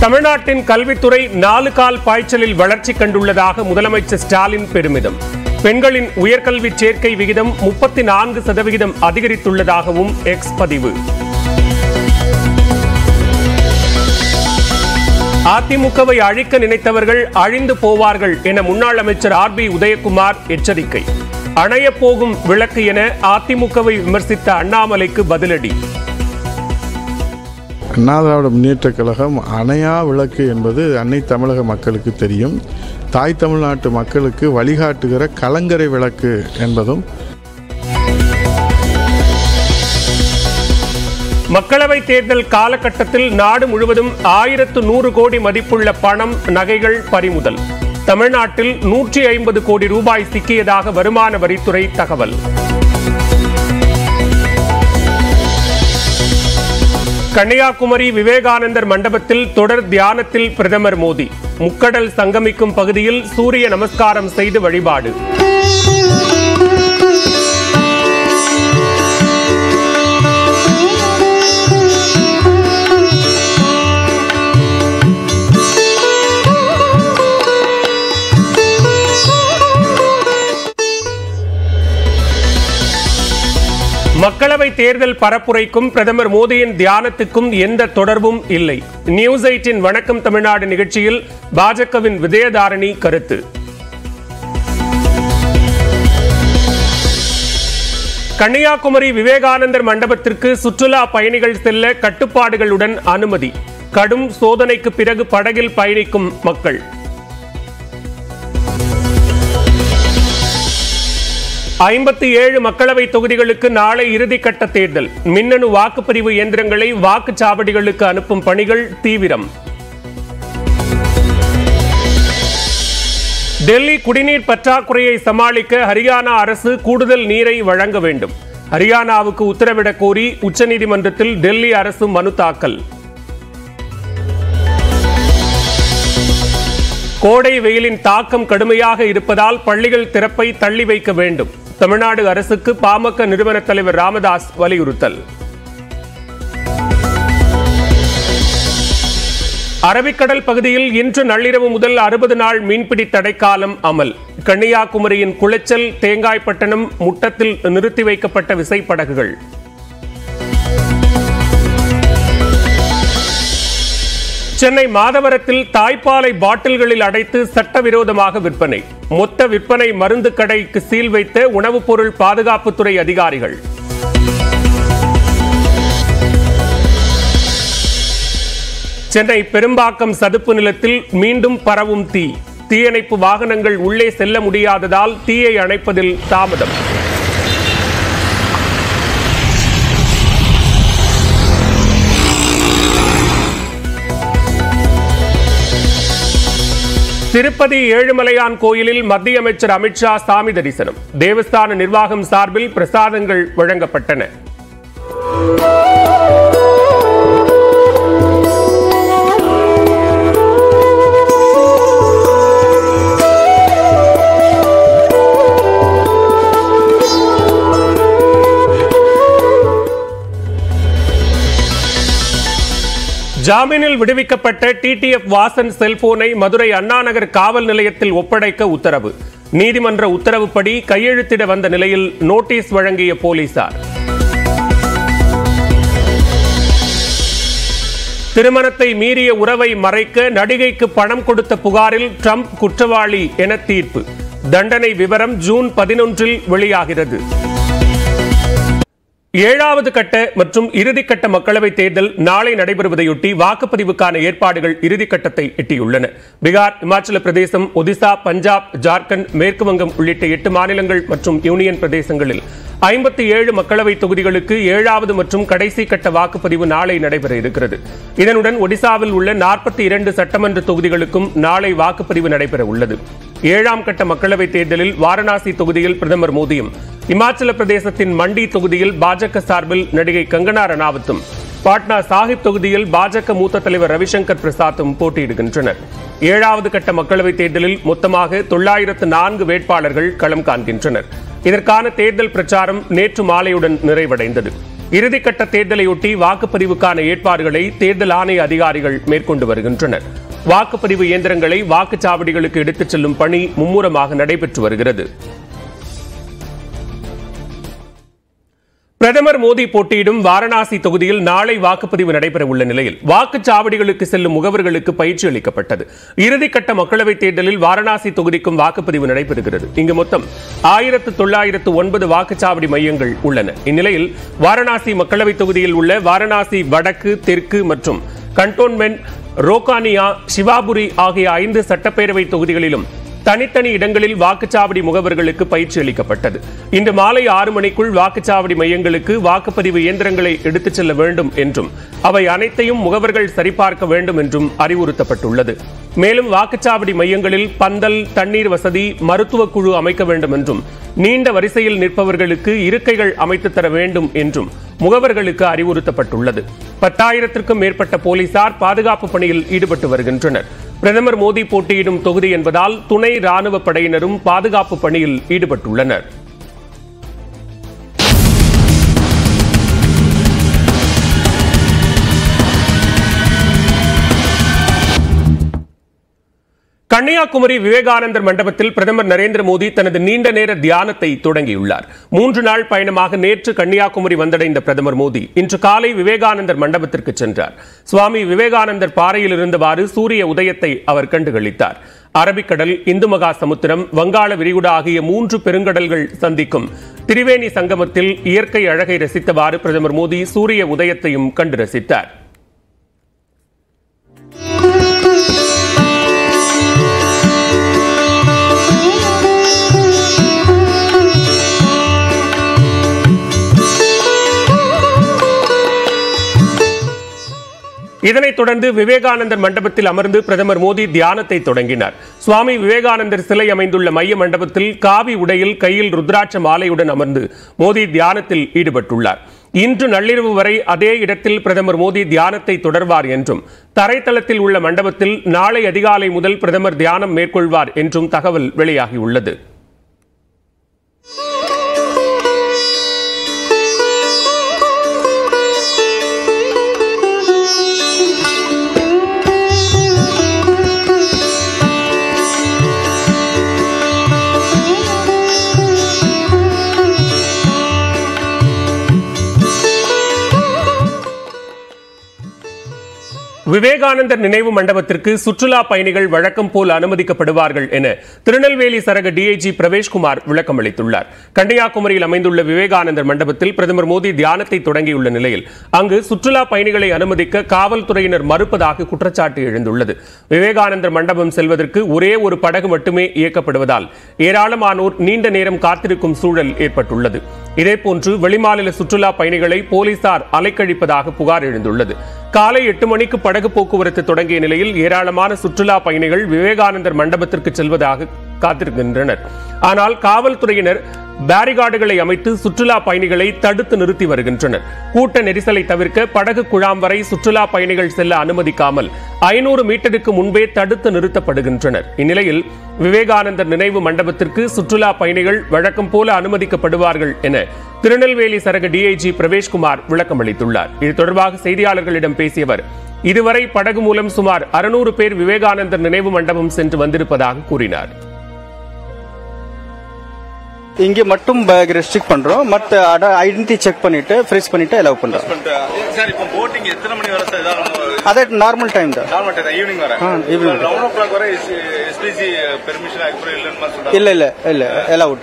தமிழ்நாட்டின் கல்வித்துறை நாலு கால் பாய்ச்சலில் வளர்ச்சி கண்டுள்ளதாக முதலமைச்சர் ஸ்டாலின் பெருமிதம் பெண்களின் உயர்கல்வி சேர்க்கை விகிதம் முப்பத்தி நான்கு சதவிகிதம் அதிகரித்துள்ளதாகவும் எக்ஸ் பதிவு அதிமுகவை அழிக்க நினைத்தவர்கள் அழிந்து போவார்கள் என முன்னாள் அமைச்சர் ஆர் பி உதயகுமார் எச்சரிக்கை அணையப் போகும் விளக்கு என அதிமுகவை விமர்சித்த அண்ணாமலைக்கு பதிலடி அண்ணா திராவிட முன்னேற்றக் கழகம் அணையா விளக்கு என்பது அன்னை தமிழக மக்களுக்கு தெரியும் தாய் தமிழ்நாட்டு மக்களுக்கு வழிகாட்டுகிற கலங்கரை விளக்கு என்பதும் மக்களவை தேர்தல் காலகட்டத்தில் நாடு முழுவதும் ஆயிரத்து நூறு கோடி மதிப்புள்ள பணம் நகைகள் பறிமுதல் தமிழ்நாட்டில் நூற்றி ஐம்பது கோடி ரூபாய் சிக்கியதாக வருமான வரித்துறை தகவல் கன்னியாகுமரி விவேகானந்தர் மண்டபத்தில் தொடர் தியானத்தில் பிரதமர் மோடி முக்கடல் சங்கமிக்கும் பகுதியில் சூரிய நமஸ்காரம் செய்து வழிபாடு மக்களவை தேர்தல் பரப்புரைக்கும் பிரதமர் மோடியின் தியானத்துக்கும் எந்த தொடர்பும் இல்லை நியூஸ் எயிட்டின் வணக்கம் தமிழ்நாடு நிகழ்ச்சியில் பாஜகவின் விஜயதாரணி கருத்து கன்னியாகுமரி விவேகானந்தர் மண்டபத்திற்கு சுற்றுலா பயணிகள் செல்ல கட்டுப்பாடுகளுடன் அனுமதி கடும் சோதனைக்கு பிறகு படகில் பயணிக்கும் மக்கள் ஐம்பத்தி ஏழு மக்களவை தொகுதிகளுக்கு நாளை இறுதிக்கட்ட தேர்தல் மின்னணு வாக்குப்பதிவு இயந்திரங்களை வாக்குச்சாவடிகளுக்கு அனுப்பும் பணிகள் தீவிரம் டெல்லி குடிநீர் பற்றாக்குறையை சமாளிக்க ஹரியானா அரசு கூடுதல் நீரை வழங்க வேண்டும் ஹரியானாவுக்கு உத்தரவிடக் கோரி உச்சநீதிமன்றத்தில் டெல்லி அரசு மனு தாக்கல் கோடை வெயிலின் தாக்கம் கடுமையாக இருப்பதால் பள்ளிகள் திறப்பை தள்ளி வைக்க வேண்டும் தமிழ்நாடு அரசுக்கு பாமக நிறுவன தலைவர் ராமதாஸ் வலியுறுத்தல் அரபிக்கடல் பகுதியில் இன்று நள்ளிரவு முதல் அறுபது நாள் மீன்பிடி தடைக்காலம் அமல் கன்னியாகுமரியின் குளச்சல் தேங்காய்பட்டணம் முட்டத்தில் நிறுத்தி வைக்கப்பட்ட விசைப்படகுகள் சென்னை மாதவரத்தில் தாய்ப்பாலை பாட்டில்களில் அடைத்து சட்டவிரோதமாக விற்பனை மொத்த விற்பனை மருந்து கடைக்கு சீல் வைத்த உணவுப் பொருள் பாதுகாப்புத்துறை அதிகாரிகள் சென்னை பெரும்பாக்கம் சதுப்பு நிலத்தில் மீண்டும் பரவும் தீ தீயணைப்பு வாகனங்கள் உள்ளே செல்ல முடியாததால் தீயை அணைப்பதில் தாமதம் திருப்பதி ஏழுமலையான் கோயிலில் மத்திய அமைச்சர் அமித்ஷா சாமி தரிசனம் தேவஸ்தான நிர்வாகம் சார்பில் பிரசாதங்கள் வழங்கப்பட்டன ஜாமீனில் விடுவிக்கப்பட்ட டிடிஎஃப் வாசன் செல்போனை மதுரை அண்ணாநகர் காவல் நிலையத்தில் ஒப்படைக்க உத்தரவு நீதிமன்ற உத்தரவுப்படி கையெழுத்திட வந்த நிலையில் நோட்டீஸ் வழங்கிய போலீசார் திருமணத்தை மீறிய உறவை மறைக்க நடிகைக்கு பணம் கொடுத்த புகாரில் ட்ரம்ப் குற்றவாளி என தீர்ப்பு தண்டனை விவரம் ஜூன் பதினொன்றில் வெளியாகிறது ஏழாவது கட்ட மற்றும் இறுதிக்கட்ட மக்களவைத் தேர்தல் நாளை நடைபெறுவதையொட்டி வாக்குப்பதிவுக்கான ஏற்பாடுகள் இறுதிக்கட்டத்தை எட்டியுள்ளன பீகார் இமாச்சல பிரதேசம் ஒடிசா பஞ்சாப் ஜார்க்கண்ட் மேற்கு வங்கம் உள்ளிட்ட எட்டு மாநிலங்கள் மற்றும் யூனியன் பிரதேசங்களில் ஐம்பத்தி ஏழு மக்களவை தொகுதிகளுக்கு ஏழாவது மற்றும் கடைசி கட்ட வாக்குப்பதிவு நாளை நடைபெற இருக்கிறது இதனுடன் ஒடிசாவில் உள்ள நாற்பத்தி இரண்டு சட்டமன்ற தொகுதிகளுக்கும் நாளை வாக்குப்பதிவு நடைபெற உள்ளது ஏழாம் கட்ட மக்களவைத் தேர்தலில் வாரணாசி தொகுதியில் பிரதமர் மோடியும் இமாச்சல பிரதேசத்தின் மண்டி தொகுதியில் பாஜக சார்பில் நடிகை கங்கனா ரணாவத்தும் பாட்னா சாஹிப் தொகுதியில் பாஜக மூத்த தலைவர் ரவிசங்கர் பிரசாத்தும் போட்டியிடுகின்றனர் ஏழாவது கட்ட மக்களவைத் தேர்தலில் மொத்தமாக தொள்ளாயிரத்து நான்கு வேட்பாளர்கள் களம் காண்கின்றனர் இதற்கான தேர்தல் பிரச்சாரம் நேற்று மாலையுடன் நிறைவடைந்தது இறுதிக்கட்ட தேர்தலையொட்டி வாக்குப்பதிவுக்கான ஏற்பாடுகளை தேர்தல் ஆணைய அதிகாரிகள் மேற்கொண்டு வருகின்றனர் வாக்குப்பதிவு இயந்திரங்களை வாக்குச்சாவடிகளுக்கு எடுத்துச் செல்லும் பணி மும்முரமாக நடைபெற்று வருகிறது பிரதமர் மோடி போட்டியிடும் வாரணாசி தொகுதியில் நாளை வாக்குப்பதிவு நடைபெற உள்ள நிலையில் வாக்குச்சாவடிகளுக்கு செல்லும் முகவர்களுக்கு பயிற்சி அளிக்கப்பட்டது இறுதிக்கட்ட மக்களவைத் தேர்தலில் வாரணாசி தொகுதிக்கும் வாக்குப்பதிவு நடைபெறுகிறது இங்கு மொத்தம் ஆயிரத்து தொள்ளாயிரத்து ஒன்பது வாக்குச்சாவடி மையங்கள் உள்ளன இந்நிலையில் வாரணாசி மக்களவைத் தொகுதியில் உள்ள வாரணாசி வடக்கு தெற்கு மற்றும் கண்டோன்மெண்ட் ரோகானியா சிவாபுரி ஆகிய ஐந்து சட்டப்பேரவை தொகுதிகளிலும் தனித்தனி இடங்களில் வாக்குச்சாவடி முகவர்களுக்கு பயிற்சி அளிக்கப்பட்டது இன்று மாலை ஆறு மணிக்குள் வாக்குச்சாவடி மையங்களுக்கு வாக்குப்பதிவு இயந்திரங்களை எடுத்துச் செல்ல வேண்டும் என்றும் அவை அனைத்தையும் முகவர்கள் சரிபார்க்க வேண்டும் என்றும் அறிவுறுத்தப்பட்டுள்ளது மேலும் வாக்குச்சாவடி மையங்களில் பந்தல் தண்ணீர் வசதி மருத்துவ குழு அமைக்க வேண்டும் என்றும் நீண்ட வரிசையில் நிற்பவர்களுக்கு இருக்கைகள் அமைத்து தர வேண்டும் என்றும் முகவர்களுக்கு அறிவுறுத்தப்பட்டுள்ளது பத்தாயிரத்திற்கும் மேற்பட்ட போலீசார் பாதுகாப்பு பணியில் ஈடுபட்டு வருகின்றனர் பிரதமர் மோடி போட்டியிடும் தொகுதி என்பதால் துணை ராணுவ படையினரும் பாதுகாப்பு பணியில் ஈடுபட்டுள்ளனர் கன்னியாகுமரி விவேகானந்தர் மண்டபத்தில் பிரதமர் நரேந்திர மோடி தனது நீண்ட நேர தியானத்தை தொடங்கியுள்ளார் மூன்று நாள் பயணமாக நேற்று கன்னியாகுமரி வந்தடைந்த பிரதமர் மோடி இன்று காலை விவேகானந்தர் மண்டபத்திற்கு சென்றார் சுவாமி விவேகானந்தர் பாறையில் இருந்தவாறு சூரிய உதயத்தை அவர் கண்டுகளித்தார் அரபிக்கடல் இந்து மகா சமுத்திரம் வங்காள விரிகுடா ஆகிய மூன்று பெருங்கடல்கள் சந்திக்கும் திரிவேணி சங்கமத்தில் இயற்கை அழகை ரசித்தவாறு பிரதமர் மோடி சூரிய உதயத்தையும் கண்டு ரசித்தார் இதனைத் தொடர்ந்து விவேகானந்தர் மண்டபத்தில் அமர்ந்து பிரதமர் மோடி தியானத்தை தொடங்கினார் சுவாமி விவேகானந்தர் சிலை அமைந்துள்ள மைய மண்டபத்தில் காவி உடையில் கையில் ருத்ராட்ச மாலையுடன் அமர்ந்து மோடி தியானத்தில் ஈடுபட்டுள்ளார் இன்று நள்ளிரவு வரை அதே இடத்தில் பிரதமர் மோடி தியானத்தை தொடர்வார் என்றும் தரைத்தளத்தில் உள்ள மண்டபத்தில் நாளை அதிகாலை முதல் பிரதமர் தியானம் மேற்கொள்வார் என்றும் தகவல் வெளியாகியுள்ளது விவேகானந்தர் நினைவு மண்டபத்திற்கு சுற்றுலா பயணிகள் வழக்கம் போல் அனுமதிக்கப்படுவார்கள் என திருநெல்வேலி சரக டிஐஜி பிரவேஷ்குமார் விளக்கம் அளித்துள்ளார் கன்னியாகுமரியில் அமைந்துள்ள விவேகானந்தர் மண்டபத்தில் பிரதமர் மோடி தியானத்தை தொடங்கியுள்ள நிலையில் அங்கு சுற்றுலா பயணிகளை அனுமதிக்க காவல்துறையினர் மறுப்பதாக குற்றச்சாட்டு எழுந்துள்ளது விவேகானந்தர் மண்டபம் செல்வதற்கு ஒரே ஒரு படகு மட்டுமே இயக்கப்படுவதால் ஏராளமானோர் நீண்ட நேரம் காத்திருக்கும் சூழல் ஏற்பட்டுள்ளது இதேபோன்று வெளிமாநில சுற்றுலா பயணிகளை போலீசார் அலைக்கழிப்பதாக புகார் எழுந்துள்ளது காலை எட்டு மணிக்கு படகு போக்குவரத்து தொடங்கிய நிலையில் ஏராளமான சுற்றுலா பயணிகள் விவேகானந்தர் மண்டபத்திற்கு செல்வதாக காத்திருக்கின்றனர் ஆனால் காவல்துறையினர் பேரிகார்டுகளை அமைத்து சுற்றுலா பயணிகளை தடுத்து நிறுத்தி வருகின்றனர் கூட்ட நெரிசலை தவிர்க்க படகு குழாம் வரை சுற்றுலா பயணிகள் செல்ல அனுமதிக்காமல் ஐநூறு மீட்டருக்கு முன்பே தடுத்து நிறுத்தப்படுகின்றனர் இந்நிலையில் விவேகானந்தர் நினைவு மண்டபத்திற்கு சுற்றுலா பயணிகள் வழக்கம் போல அனுமதிக்கப்படுவார்கள் என திருநெல்வேலி சரக டிஐஜி பிரவேஷ்குமார் விளக்கம் அளித்துள்ளார் இது தொடர்பாக செய்தியாளர்களிடம் பேசியவர் இதுவரை படகு மூலம் சுமார் அறுநூறு பேர் விவேகானந்தர் நினைவு மண்டபம் சென்று வந்திருப்பதாக கூறினார் இங்கே மட்டும் பேக் ரெஸ்ட்ரிக்ட் பண்றோம் மற்ற ஐடென்டிட்டி செக் பண்ணிட்டு ஃப்ரீஸ் பண்ணிட்டு அலோவ் பண்றோம் சார் இப்போ போட்டிங் எத்தனை மணி வரை சார் இதாகும் அதே நார்மல் டைம் தான் நார்மல் டைம் ஈவினிங் வரை ஆ, evening. லெவன் ஓ கிளாக் வரை எஸ்பிசி பெர்மிஷன் அதுக்கப்புறம் இல்லைன்னு சொல்றாங்க இல்ல இல்ல இல்ல அலவுட்